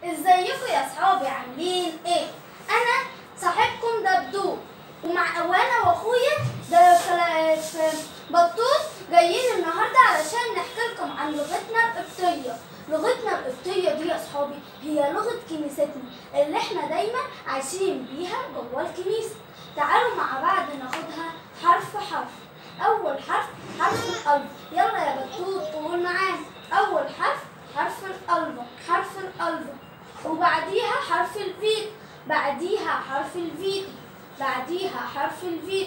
ازيكم يا اصحابي عاملين ايه انا صاحبكم دبدوب ومع وانا واخويا ده خلا- في بطوط جايين النهارده علشان نحكي لكم عن لغتنا القبطيه لغتنا القبطيه دي يا اصحابي هي لغه كنيستنا اللي احنا دايما عايشين بيها جوه الكنيسه تعالوا مع بعض ناخدها حرف حرف اول حرف حرف الالف يلا يا بطوط قول معانا اول حرف حرف الالف حرف الالف وبعديها حرف الفيت بعديها حرف الفيت بعديها حرف الفيت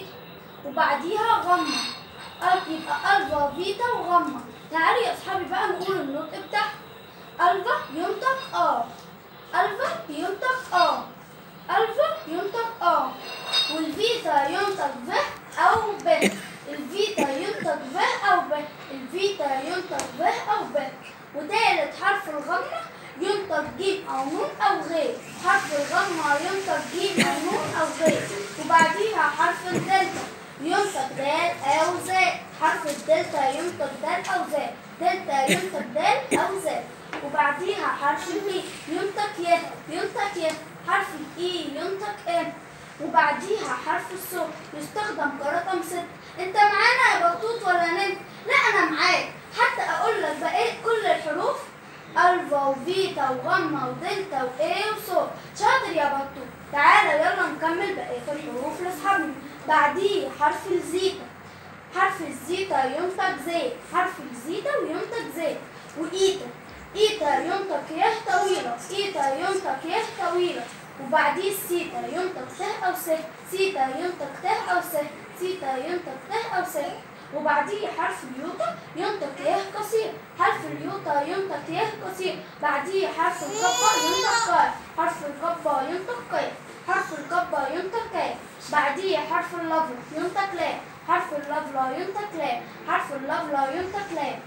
وبعديها غمة أل- يبقى ألفا فيتا وغمة تعالوا يا أصحابي بقى نقول النطق بتاعها ألفا ينطق آه ألفا ينطق آه ألفا ينطق آه والفيتا ينطق ب أو ب الفيتا ينطق ب أو ب الفيتا ينطق ب أو ب وتالت حرف الغمة ينطق جيم أو نون أو غير حرف الغمة ينطق جيم أو نون أو غير وبعديها حرف الدلتا ينطق دال أو زاء حرف الدلتا ينطق دال أو زاء دلتا ينطق دال أو زاء وبعديها حرف المي ينطق يه ينطق يه حرف الإي ينطق إم وبعديها حرف الصوت يستخدم كرقم ست انت معانا يا بطوط ولا نمت لا انا معاك حتى اقول لك بقيت كل الحروف الفا وفيتا وغمة ودلتا وايه وصوت شاطر يا بطوط تعالى يلا نكمل بقية الحروف لاصحابنا بعديه حرف الزيتا حرف الزيتا ينطق زيت حرف الزيتا وينطق زيت وإيتا إيتا ينطق يه طويلة إيتا ينطق يه طويلة وبعديه السيتا ينطق ته أو سه سيتا ينطق ته أو سه سيتا ينطق ته أو سه وبعديه حرف اليوتا ينطق يه قصير حرف اليوتا ينطق يه قصير بعديه حرف القبة ينطق كاف حرف القبة ينطق كاف حرف القبة ينطق كاف بعديه حرف اللفظ ينطق لام حرف اللفظ ينطق لام حرف اللفظ ينطق لام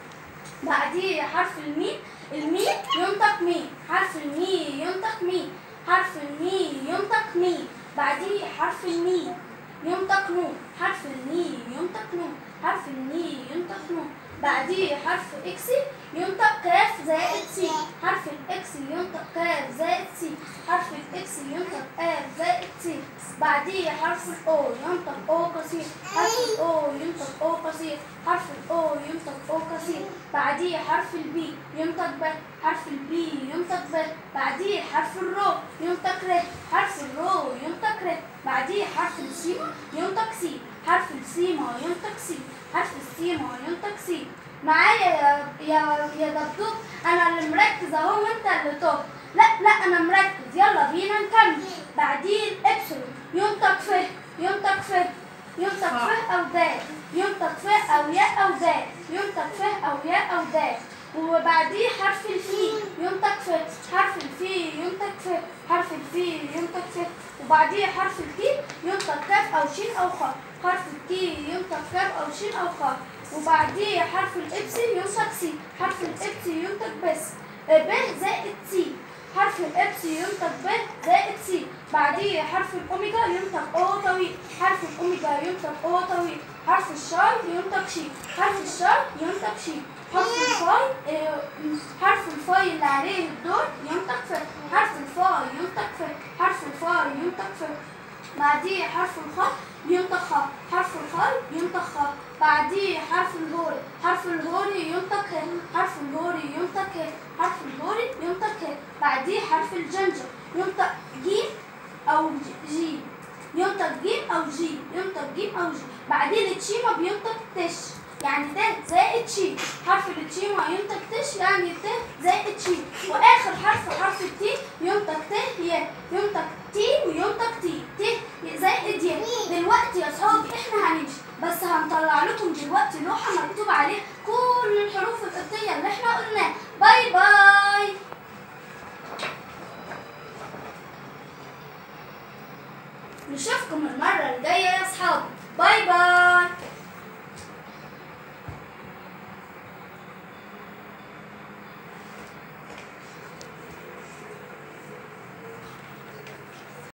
بعديه حرف الميم الميم ينطق ميم حرف المي ينطق ميم حرف المي ينطق ميم بعديه حرف المي ينطق نون حرف المي ينطق نون حرف المي ينطق نون بعديه حرف اكس ينطق كاف زائد سي حرف الاكس ينطق كاف زائد سي حرف الاكس ينطق كاف زائد سي بعديه حرف الاو ينطق او قصير حرف الاو ينطق او قصير حرف الاو ينطق او قصير بعديه حرف البي ينطق ب حرف البي ينطق ب بعديه حرف الرو ينطق ر حرف الرو ينطق ر بعديه حرف السيما ينطق سي حرف السيما ينطق سي حرف السيما ينطق سي معايا يا يا يا دكتور انا اللي مركز اهو وانت اللي طب لا لا انا مركز يلا بينا نكمل بعديه الابسلون ينطق ف ينطق ف ينطق ف او دال ينطق ف او ياء او دال ينطق ف او ياء او دال وبعديه حرف الفي ينطق ف حرف الفي ينطق ف حرف الفي ينطق ف وبعديه حرف الكي ينطق كاف او شين او خاء حرف الكي ينطق كاف او شين او خاء وبعديه حرف الابسي ينطق سي حرف الابسي ينطق بس ب زائد سي حرف الابسي ينطق ب زائد سي بعديه حرف الاوميجا ينطق او طويل حرف الاوميجا ينطق او طويل حرف الشاي ينطق شي حرف الشاي ينطق شي حرف الفاي آه، حرف الفاي اللي عليه الدور ينطق ف حرف الفاي ينطق ف حرف الفاي ينطق ف بعديه حرف الخاء ينطق خاء حرف الخاء ينطق خاء بعديه حرف الهوري حرف الهوري ينطق ه حرف الهوري ينطق ه حرف الهوري ينطق ه بعديه حرف الجنجر ينطق جيم او ج- جي ينطق جيم او جي ينطق جيم او جي بعدين التشيما بينطق تش يعني ت زائد شي حرف التشيما ينطق تش يعني ت زائد شي واخر حرف حرف التي ينطق ت ي ينطق تي وينطق تي ت زائد ي دلوقتي يا صحابي احنا هنمشي بس هنطلع لكم دلوقتي لوحه مكتوب عليها كل الحروف القبطيه اللي احنا قلناها باي باي